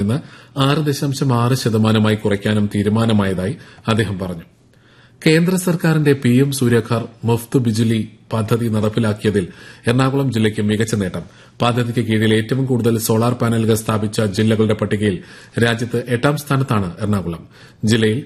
നിന്ന് ആറ് ദശാംശം ആറ് ശതമാനമായി കുറയ്ക്കാനും തീരുമാനമായതായി അദ്ദേഹം പറഞ്ഞു കേന്ദ്ര സർക്കാരിന്റെ പി എം സൂര്യഘർ മുഫ്ത് ബിജുലി പദ്ധതി നടപ്പിലാക്കിയതിൽ എറണാകുളം ജില്ലയ്ക്ക് മികച്ച നേട്ടം പദ്ധതിക്ക് കീഴിൽ ഏറ്റവും കൂടുതൽ സോളാർ പാനലുകൾ സ്ഥാപിച്ച ജില്ലകളുടെ പട്ടികയിൽ രാജ്യത്ത് എട്ടാം സ്ഥാനത്താണ് എറണാകുളം ജില്ലയിൽ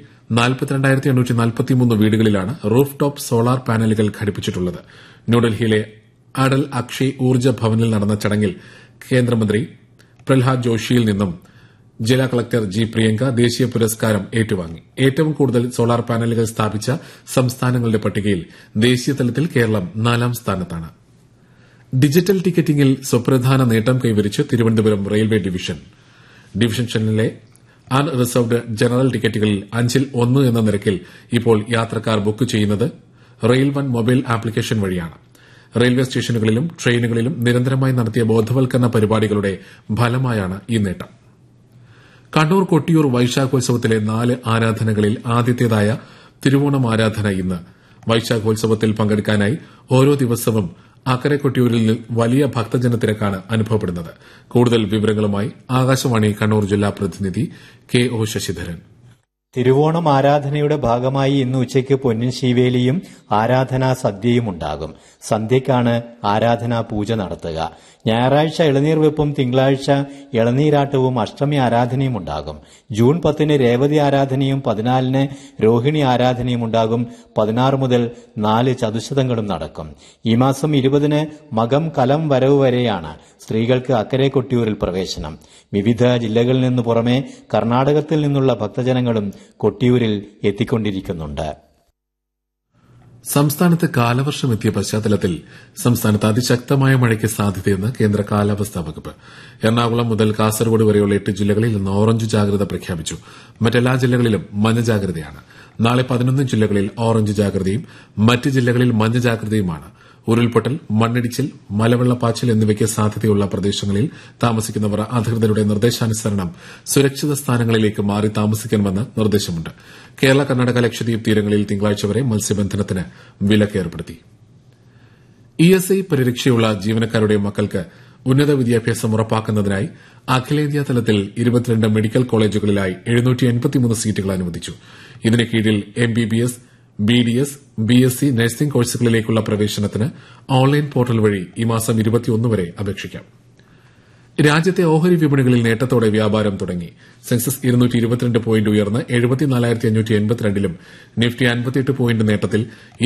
വീടുകളിലാണ് റൂഫ് ടോപ്പ് സോളാർ പാനലുകൾ ഘടിപ്പിച്ചിട്ടുള്ളത് ന്യൂഡൽഹിയിലെ അടൽ അക്ഷയ് ഊർജ്ജ ഭവനിൽ നടന്ന ചടങ്ങിൽ കേന്ദ്രമന്ത്രി പ്രഹ്ലാദ് ജോഷിയിൽ നിന്നും ജില്ലാ കളക്ടർ ജി പ്രിയങ്ക ദേശീയ പുരസ്കാരം ഏറ്റുവാങ്ങി ഏറ്റവും കൂടുതൽ സോളാർ പാനലുകൾ സ്ഥാപിച്ച സംസ്ഥാനങ്ങളുടെ പട്ടികയിൽ ദേശീയ തലത്തിൽ കേരളം നാലാം സ്ഥാനത്താണ് ഡിജിറ്റൽ ടിക്കറ്റിംഗിൽ സുപ്രധാന നേട്ടം കൈവരിച്ച് തിരുവനന്തപുരം റെയിൽവേ ഡിവിഷൻ ഡിവിഷൻ ഷെല്ലിലെ അൺ റിസർവ്ഡ് ജനറൽ ടിക്കറ്റുകളിൽ അഞ്ചിൽ ഒന്ന് എന്ന നിരക്കിൽ ഇപ്പോൾ യാത്രക്കാർ ബുക്ക് ചെയ്യുന്നത് റെയിൽ വൺ മൊബൈൽ ആപ്ലിക്കേഷൻ വഴിയാണ് റെയിൽവേ സ്റ്റേഷനുകളിലും ട്രെയിനുകളിലും നിരന്തരമായി നടത്തിയ ബോധവൽക്കരണ പരിപാടികളുടെ ഫലമായാണ് ഈ നേട്ടം കണ്ണൂർ കൊട്ടിയൂർ വൈശാഖോത്സവത്തിലെ നാല് ആരാധനകളിൽ ആദ്യത്തേതായ തിരുവോണം ആരാധന ഇന്ന് വൈശാഖോത്സവത്തിൽ പങ്കെടുക്കാനായി ഓരോ ദിവസവും അക്കരെ കൊട്ടിയൂരിൽ വലിയ ഭക്തജന തിരക്കാണ് അനുഭവപ്പെടുന്നത് കൂടുതൽ വിവരങ്ങളുമായി ആകാശവാണി കണ്ണൂർ ജില്ലാ പ്രതിനിധി കെ ഒ ശശിധരൻ തിരുവോണം ആരാധനയുടെ ഭാഗമായി ഇന്ന് ഉച്ചയ്ക്ക് പൊന്നിൻ ശീവേലിയും ആരാധനാ സദ്യയും ഉണ്ടാകും സന്ധ്യയ്ക്കാണ് ആരാധനാ പൂജ നടത്തുക ഞായറാഴ്ച ഇളനീർ വെപ്പും തിങ്കളാഴ്ച ഇളനീരാട്ടവും അഷ്ടമി ആരാധനയും ഉണ്ടാകും ജൂൺ പത്തിന് രേവതി ആരാധനയും പതിനാലിന് രോഹിണി ആരാധനയും ഉണ്ടാകും പതിനാറ് മുതൽ നാല് ചതുശതങ്ങളും നടക്കും ഈ മാസം ഇരുപതിന് മകം കലം വരവ് വരെയാണ് സ്ത്രീകൾക്ക് അക്കരെ കൊട്ടിയൂരിൽ പ്രവേശനം വിവിധ ജില്ലകളിൽ നിന്ന് പുറമെ കർണാടകത്തിൽ നിന്നുള്ള ഭക്തജനങ്ങളും കൊട്ടിയൂരിൽ എത്തിക്കൊണ്ടിരിക്കുന്നുണ്ട് സംസ്ഥാനത്ത് കാലവർഷം എത്തിയ പശ്ചാത്തലത്തിൽ സംസ്ഥാനത്ത് അതിശക്തമായ മഴയ്ക്ക് സാധ്യതയെന്ന് കേന്ദ്ര കാലാവസ്ഥാ വകുപ്പ് എറണാകുളം മുതൽ കാസർഗോഡ് വരെയുള്ള എട്ട് ജില്ലകളിൽ ഇന്ന് ഓറഞ്ച് ജാഗ്രത പ്രഖ്യാപിച്ചു മറ്റെല്ലാ ജില്ലകളിലും മഞ്ഞ ജാഗ്രതയാണ് നാളെ പതിനൊന്ന് ജില്ലകളിൽ ഓറഞ്ച് ജാഗ്രതയും മറ്റ് ജില്ലകളിൽ മഞ്ഞ ജാഗ്രതയുമാണ് ഉരുൾപൊട്ടൽ മണ്ണിടിച്ചിൽ മലവെള്ളപ്പാച്ചിൽ എന്നിവയ്ക്ക് സാധ്യതയുള്ള പ്രദേശങ്ങളിൽ താമസിക്കുന്നവർ അധികൃതരുടെ നിർദ്ദേശാനുസരണം സുരക്ഷിത സ്ഥാനങ്ങളിലേക്ക് മാറി താമസിക്കണമെന്ന് നിർദ്ദേശമുണ്ട് കേരള കർണാടക ലക്ഷദ്വീപ് തീരങ്ങളിൽ തിങ്കളാഴ്ച വരെ മത്സ്യബന്ധനത്തിന് വിലക്ക് ഏർപ്പെടുത്തി ഇ എസ് ഐ പരിരക്ഷയുള്ള ജീവനക്കാരുടെ മക്കൾക്ക് ഉന്നത വിദ്യാഭ്യാസം ഉറപ്പാക്കുന്നതിനായി അഖിലേന്ത്യാ തലത്തിൽ ഇരുപത്തിരണ്ട് മെഡിക്കൽ കോളേജുകളിലായി സീറ്റുകൾ അനുവദിച്ചു ഇതിന് കീഴിൽ M B B S B D S B S C nursing കോഴ്സുകളിലേക്കുള്ള പ്രവേശനത്തിന് ഓൺലൈൻ പോർട്ടൽ വഴി ഈ മാസം വരെ അപേക്ഷിക്കാം രാജ്യത്തെ ഓഹരി വിപണികളിൽ നേട്ടത്തോടെ വ്യാപാരം തുടങ്ങി സെൻസസ് പോയിന്റ് ഉയർന്ന് ലും നിഫ്റ്റി അൻപത്തിയെട്ട് പോയിന്റ് നേട്ടത്തിൽ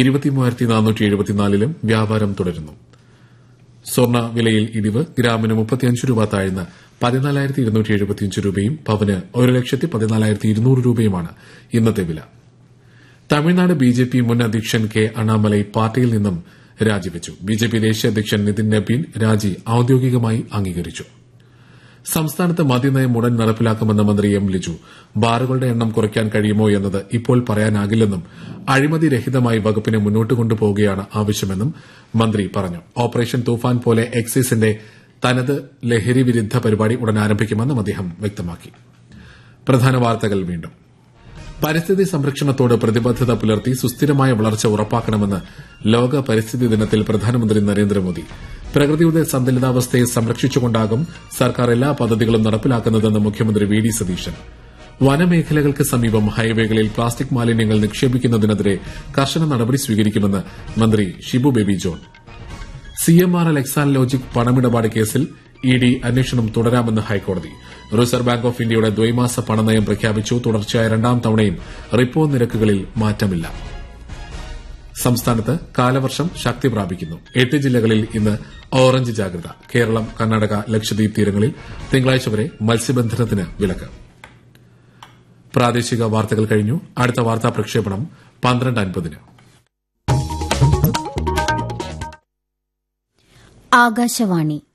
ലും വ്യാപാരം തുടരുന്നു സ്വർണ്ണ വിലയിൽ ഇടിവ് ഗ്രാമിന് മുപ്പത്തിയഞ്ച് രൂപ താഴ്ന്ന് പതിനാലായിരത്തി ഇരുന്നൂറ്റി എഴുപത്തിയഞ്ച് രൂപയും പവന് ഒരു ലക്ഷത്തി പതിനാലായിരത്തി ഇരുന്നൂറ് രൂപയുമാണ് ഇന്നത്തെ വില തമിഴ്നാട് ബിജെപി മുൻ അധ്യക്ഷൻ കെ അണ്ണാമലൈ പാർട്ടിയിൽ നിന്നും രാജിവെച്ചു ബിജെപി ദേശീയ അധ്യക്ഷൻ നിതിൻ നബീൻ രാജി ഔദ്യോഗികമായി അംഗീകരിച്ചു സംസ്ഥാനത്ത് മദ്യനയം ഉടൻ നടപ്പിലാക്കുമെന്ന് മന്ത്രി എം ലിജു ബാറുകളുടെ എണ്ണം കുറയ്ക്കാൻ കഴിയുമോ എന്നത് ഇപ്പോൾ പറയാനാകില്ലെന്നും അഴിമതി രഹിതമായി വകുപ്പിനെ മുന്നോട്ട് കൊണ്ടുപോവുകയാണ് ആവശ്യമെന്നും മന്ത്രി പറഞ്ഞു ഓപ്പറേഷൻ തൂഫാൻ പോലെ എക്സൈസിന്റെ തനത് ലഹരി വിരുദ്ധ പരിപാടി ഉടൻ ആരംഭിക്കുമെന്നും അദ്ദേഹം വ്യക്തമാക്കി പ്രധാന വാർത്തകൾ വീണ്ടും പരിസ്ഥിതി സംരക്ഷണത്തോട് പ്രതിബദ്ധത പുലർത്തി സുസ്ഥിരമായ വളർച്ച ഉറപ്പാക്കണമെന്ന് ലോക പരിസ്ഥിതി ദിനത്തിൽ പ്രധാനമന്ത്രി നരേന്ദ്രമോദി പ്രകൃതിയുടെ സന്തുലിതാവസ്ഥയെ സംരക്ഷിച്ചുകൊണ്ടാകും സർക്കാർ എല്ലാ പദ്ധതികളും നടപ്പിലാക്കുന്നതെന്ന് മുഖ്യമന്ത്രി വി ഡി സതീശൻ വനമേഖലകൾക്ക് സമീപം ഹൈവേകളിൽ പ്ലാസ്റ്റിക് മാലിന്യങ്ങൾ നിക്ഷേപിക്കുന്നതിനെതിരെ കർശന നടപടി സ്വീകരിക്കുമെന്ന് മന്ത്രി Shibu Baby John CMRL Exalogic പണമിടപാട് കേസിൽ ഇ ഡി അന്വേഷണം തുടരാമെന്ന് ഹൈക്കോടതി റിസർവ് ബാങ്ക് ഓഫ് ഇന്ത്യയുടെ ദ്വൈമാസ പണനയം പ്രഖ്യാപിച്ചു തുടർച്ചയായ രണ്ടാം തവണയും റിപ്പോ നിരക്കുകളിൽ മാറ്റമില്ല സംസ്ഥാനത്ത് കാലവർഷം ശക്തി പ്രാപിക്കുന്നു എട്ട് ജില്ലകളിൽ ഇന്ന് ഓറഞ്ച് ജാഗ്രത കേരളം കർണാടക ലക്ഷദ്വീപ് തീരങ്ങളിൽ തിങ്കളാഴ്ച വരെ മത്സ്യബന്ധനത്തിന് വിലക്ക് പ്രാദേശിക വാർത്തകൾ കഴിഞ്ഞു അടുത്ത വാർത്താ പ്രക്ഷേപണം പന്ത്രണ്ട് അൻപതിന് ആകാശവാണി